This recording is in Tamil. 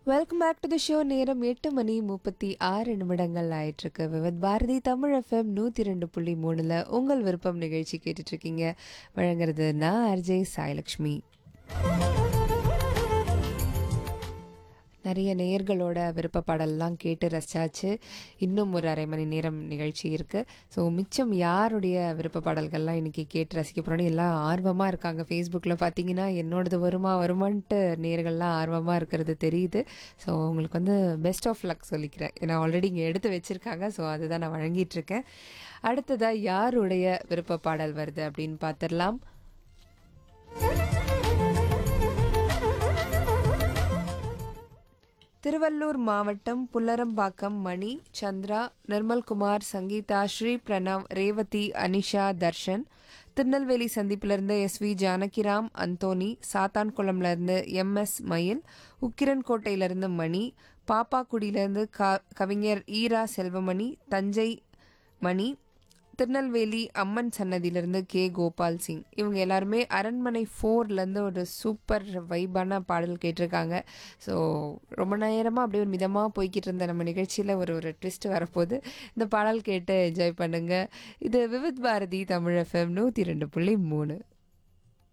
welcome back to the show நேரம் எட்டு மணி முப்பத்தி ஆறு நிமிடங்கள் ஆயிட்டிருக்கு விவத் பாரதி தமிழ் எஃப்எம் நூற்றி ரெண்டு புள்ளி மூணில் உங்கள் விருப்பம் நிகழ்ச்சி கேட்டுட்ருக்கீங்க வழங்குறது நான் ஆர்ஜே சாய்லக்ஷ்மி நிறைய நேயர்களோட விருப்ப பாடல்லாம் கேட்டு ரசிச்சாச்சு இன்னும் ஒரு அரை மணி நேரம் நிகழ்ச்சி இருக்குது ஸோ மிச்சம் யாருடைய விருப்ப பாடல்கள்லாம் இன்றைக்கி கேட்டு ரசிக்க போகிறோன்னு எல்லாம் ஆர்வமாக இருக்காங்க ஃபேஸ்புக்கில் பார்த்தீங்கன்னா என்னோடது வருமா வருமான்ட்டு நேர்கள்லாம் ஆர்வமாக இருக்கிறது தெரியுது ஸோ உங்களுக்கு வந்து பெஸ்ட் ஆஃப் லக் சொல்லிக்கிறேன் ஏன்னா ஆல்ரெடி இங்கே எடுத்து வச்சுருக்காங்க ஸோ அதுதான் நான் வழங்கிட்டு இருக்கேன் அடுத்ததாக யாருடைய விருப்ப பாடல் வருது அப்படின்னு பார்த்துடலாம் திருவள்ளூர் மாவட்டம் புல்லரம்பாக்கம் மணி சந்திரா நிர்மல்குமார் சங்கீதா ஸ்ரீ பிரணவ் ரேவதி அனிஷா தர்ஷன் திருநெல்வேலி சந்திப்பிலிருந்து எஸ் வி ஜானகிராம் அந்தோனி சாத்தான்குளம்லேருந்து எம் எஸ் மயில் உக்கிரன்கோட்டையிலிருந்து மணி பாப்பாக்குடியிலேருந்து க கவிஞர் ஈரா செல்வமணி தஞ்சை மணி திருநெல்வேலி அம்மன் சன்னதியிலேருந்து கே கோபால் சிங் இவங்க எல்லாருமே அரண்மனை ஃபோர்லேருந்து ஒரு சூப்பர் வைபான பாடல் கேட்டிருக்காங்க ஸோ ரொம்ப நேரமாக அப்படியே ஒரு மிதமாக போய்கிட்டு இருந்த நம்ம நிகழ்ச்சியில் ஒரு ஒரு ட்விஸ்ட் வரப்போகுது இந்த பாடல் கேட்டு என்ஜாய் பண்ணுங்கள் இது விவித் பாரதி தமிழ் எஃப்எம் நூற்றி ரெண்டு புள்ளி மூணு